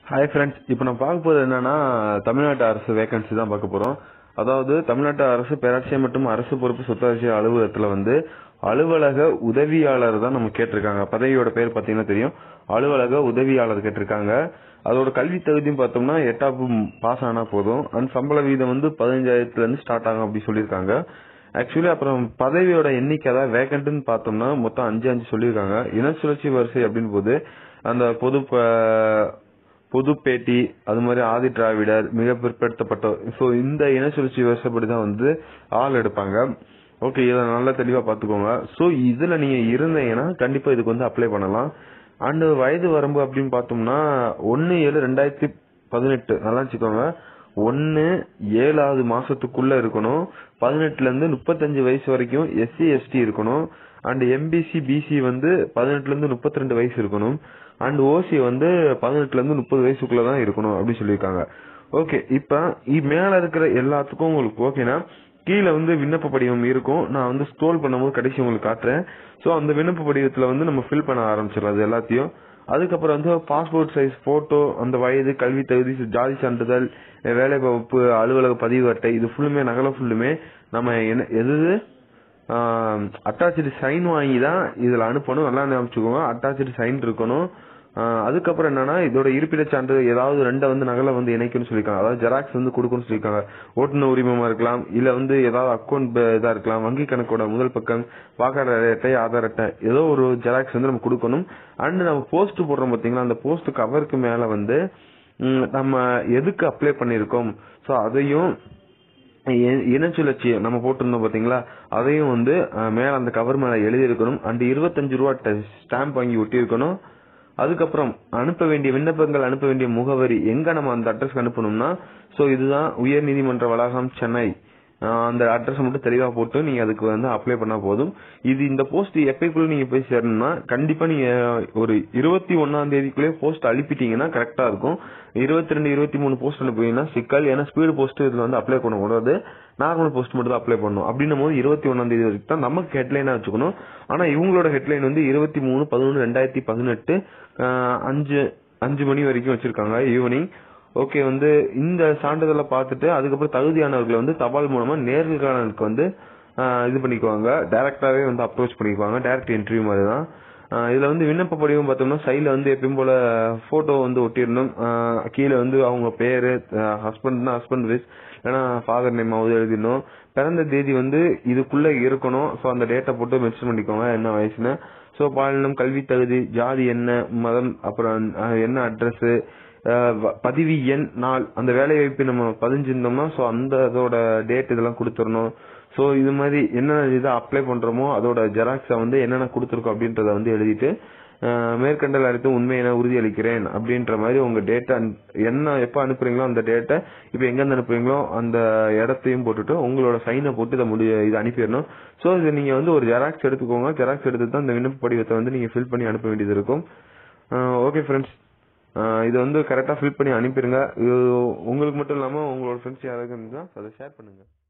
hi friends இப்போ நான் பார்க்க போகிறது என்னன்னா தமிழ்நாட்டு அரசு வேகன்சி தான் பார்க்க போகிறோம் அதாவது தமிழ்நாட்டு அரசு பேராட்சி மற்றும் அரசு பொறுப்பு சொத்தாட்சி அலுவலகத்தில் வந்து அலுவலக உதவியாளர் தான் நம்ம கேட்டிருக்காங்க பதவியோட பேர் பார்த்தீங்கன்னா தெரியும் அலுவலக உதவியாளர் கேட்டிருக்காங்க அதோட கல்வி தகுதியும் பார்த்தோம்னா எட்டாப்பு பாஸ் ஆனால் போதும் அண்ட் சம்பள வீதம் வந்து பதினஞ்சாயிரத்துலேருந்து ஸ்டார்ட் ஆகும் அப்படி சொல்லியிருக்காங்க ஆக்சுவலி அப்புறம் பதவியோட எண்ணிக்கை அதாவது வேகண்ட்னு பார்த்தோம்னா மொத்தம் அஞ்சு அஞ்சு சொல்லியிருக்காங்க இன சுழற்சி வரிசை அப்படின்னு போது அந்த பொது ப- பொது பேட்டி அது மாதிரி ஆதி திராவிடர் மிக பிற்படுத்தப்பட்ட ஸோ இந்த இன சுழற்சி வரிசைப்படி தான் வந்து ஆள் எடுப்பாங்க ஓகே இதை நல்லா தெளிவா பார்த்துக்கோங்க ஸோ இதுல நீங்க இருந்தீங்கன்னா கண்டிப்பா இதுக்கு வந்து அப்ளை பண்ணலாம் அண்ட் வயது வரம்பு அப்படின்னு பார்த்தோம்னா ஒன்னு ஏழு ரெண்டாயிரத்தி பதினெட்டு நல்லா வச்சுக்கோங்க ஒன்னு ஏழாவது மாசத்துக்குள்ள இருக்கணும் பதினெட்டுல இருந்து முப்பத்தஞ்சு வயசு வரைக்கும் எஸ்சி எஸ்டி இருக்கணும் அண்ட் எம்பிசி பிசி வந்து பதினெட்டுல இருந்து முப்பத்தி ரெண்டு வயசு இருக்கணும் அண்ட் ஓசி வந்து பதினெட்டுல இருந்து முப்பது வயசுக்குள்ள தான் இருக்கணும் அப்படின்னு சொல்லியிருக்காங்க ஓகே இப்ப இ- மேல இருக்கிற எல்லாத்துக்கும் உங்களுக்கு ஓகேனா கீழே வந்து விண்ணப்ப படிவம் இருக்கும் நான் வந்து ஸ்க்ரோல் பண்ணும்போது கடைசி உங்களுக்கு காட்டுறேன் ஸோ அந்த விண்ணப்ப படிவத்துல வந்து நம்ம ஃபில் பண்ண ஆரம்பிச்சிடலாம் அது எல்லாத்தையும் அதுக்கப்புறம் வந்து பாஸ்போர்ட் சைஸ் போட்டோ அந்த வயது கல்வி தகுதி ஜாதி சான்றிதழ் வேலை வகுப்பு அலுவலக பதிவு அட்டை இது ஃபுல்லுமே நகலை ஃபுல்லுமே நம்ம என்ன எது அட்டாச்சு சைன் வாங்கி தான் இதுல அனுப்பணும் நல்லா ஞாபகிச்சுக்கோங்க அட்டாச்சு சைன் இருக்கணும் ஆஹ் அதுக்கப்புறம் என்னன்னா இதோட இருப்பிட சான்று ஏதாவது ரெண்டை வந்து நகலை வந்து இணைக்கணும்னு சொல்லியிருக்காங்க அதாவது ஜெராக்ஸ் வந்து கொடுக்கணும்னு சொல்லியிருக்காங்க ஓட்டுநர் உரிமமா இருக்கலாம் இல்ல வந்து ஏதாவது அக்கௌண்ட் இதா இருக்கலாம் வங்கி கணக்கோட முதல் பக்கம் வாக்காளர் அட்டை ஆதார் அட்டை ஏதோ ஒரு ஜெராக்ஸ் வந்து நம்ம கொடுக்கணும் அண்ட் நம்ம போஸ்ட் போடுறோம் பாத்தீங்களா அந்த போஸ்ட் கவருக்கு மேல வந்து ம், நம்ம எதுக்கு அப்ளை பண்ணியிருக்கோம் ஸோ அதையும் இ- இனச்சுழற்சி நம்ம போட்டிருந்தோம் பாத்தீங்களா அதையும் வந்து அஹ், மேல அந்த கவர் மேல எழுதி இருக்கணும் அண்ட் இருபத்தஞ்சு ரூபா ஸ்டாம்ப் வாங்கி ஒட்டி இருக்கணும் அதுக்கப்புறம் அனுப்ப வேண்டிய விண்ணப்பங்கள் அனுப்ப வேண்டிய முகவரி எங்க நம்ம அந்த அட்ரஸ்க்கு அனுப்பணும்னா சோ இதுதான் உயர் நீதிமன்ற வளாகம் சென்னை அஹ், அந்த அட்ரஸ் மட்டும் தெளிவா போட்டு நீங்க அதுக்கு வந்து அப்ளை பண்ணா போதும் இது இந்த போஸ்ட் எப்பைக்குள்ள நீங்க போய் சேரணும்னா கண்டிப்பா நீங்க ஒரு இருபத்தி ஒன்னாம் தேதிக்குள்ளே போஸ்ட் அனுப்பிட்டீங்கன்னா கரெக்டா இருக்கும் இருபத்தி ரெண்டு இருபத்தி மூணு போஸ்ட் அனுப்புவீங்கன்னா சிக்கல் ஏன்னா ஸ்பீடு போஸ்ட் இதுல வந்து அப்ளை பண்ணக்கூடாது நார்மல் போஸ்ட் மட்டும் தான் அப்ளை பண்ணணும் அப்படின்னும் போது இருபத்தி ஒன்னாம் தேதி வரைக்கும் தான் நமக்கு ஹெட்லைனா வச்சுக்கணும் ஆனா இவங்களோட ஹெட்லைன் வந்து இருபத்தி மூணு பதினொன்று ரெண்டாயிரத்தி பதினெட்டு அஞ்சு அஞ்சு மணி வரைக்கும் வச்சிருக்காங்க ஈவினிங் ஓகே வந்து இந்த சான்றிதழை பார்த்துட்டு அதுக்கப்புறம் தகுதியானவர்களை வந்து தபால் மூலமா நேர்காணலுக்கு வந்து ஆஹ் இது பண்ணிக்குவாங்க டைரக்டாவே வந்து அப்ரோச் பண்ணிக்குவாங்க டைரக்ட் இன்டர்வியூ மாதிரி தான் ஆஹ் இதுல வந்து விண்ணப்ப படிவம் பார்த்தோம்னா சைடுல வந்து எப்பயும் போல போட்டோ வந்து ஒட்டிடணும் ஆஹ் கீழே வந்து அவங்க பேரு ஹஸ்பண்ட்னா ஹஸ்பண்ட் விஸ் இல்லைன்னா ஃபாதர் நேமாவது எழுதிடணும் பிறந்த தேதி வந்து இதுக்குள்ள இருக்கணும் ஸோ அந்த டேட்டை போட்டு மென்ஷன் பண்ணிக்கோங்க என்ன வயசுன்னு ஸோ பாலினம் கல்வி தகுதி ஜாதி என்ன மதம் அப்புறம் ஆஹ் என்ன அட்ரஸ் பதிவு எண் நாள் அந்த வேலை வாய்ப்பு நம்ம பதிஞ்சிருந்தோம்னா ஸோ அந்த அதோட டேட் இதெல்லாம் கொடுத்துடணும் ஸோ இது மாதிரி என்னென்ன இதை அப்ளை பண்றோமோ அதோட ஜெராக்ஸை வந்து என்னென்ன கொடுத்துருக்கோம் அப்படின்றத வந்து எழுதிட்டு ஆஹ் மேற்கண்டல் அளித்து உண்மை என உறுதியளிக்கிறேன் அப்படின்ற மாதிரி உங்க டேட்டா என்ன எப்ப அனுப்புறீங்களோ அந்த டேட்டை இப்ப எங்க இருந்து அனுப்புறீங்களோ அந்த இடத்தையும் போட்டுட்டு உங்களோட சைனை போட்டு இதை முடி இதை அனுப்பிடணும் ஸோ இது நீங்க வந்து ஒரு ஜெராக்ஸ் எடுத்துக்கோங்க ஜெராக்ஸ் எடுத்து தான் இந்த விண்ணப்ப படிவத்தை வந்து நீங்க ஃபில் பண்ணி அனுப்ப வேண்டியது இருக்கும் ஓகே ஃப்ரெண்ட்ஸ் இதை வந்து கரெக்டா ஃபில் பண்ணி அனுப்பிடுங்க இது உங்களுக்கு மட்டும் இல்லாம உங்களோட ஃப்ரெண்ட்ஸ் யாராவது இருந்தா அதை ஷேர் பண்ணுங்க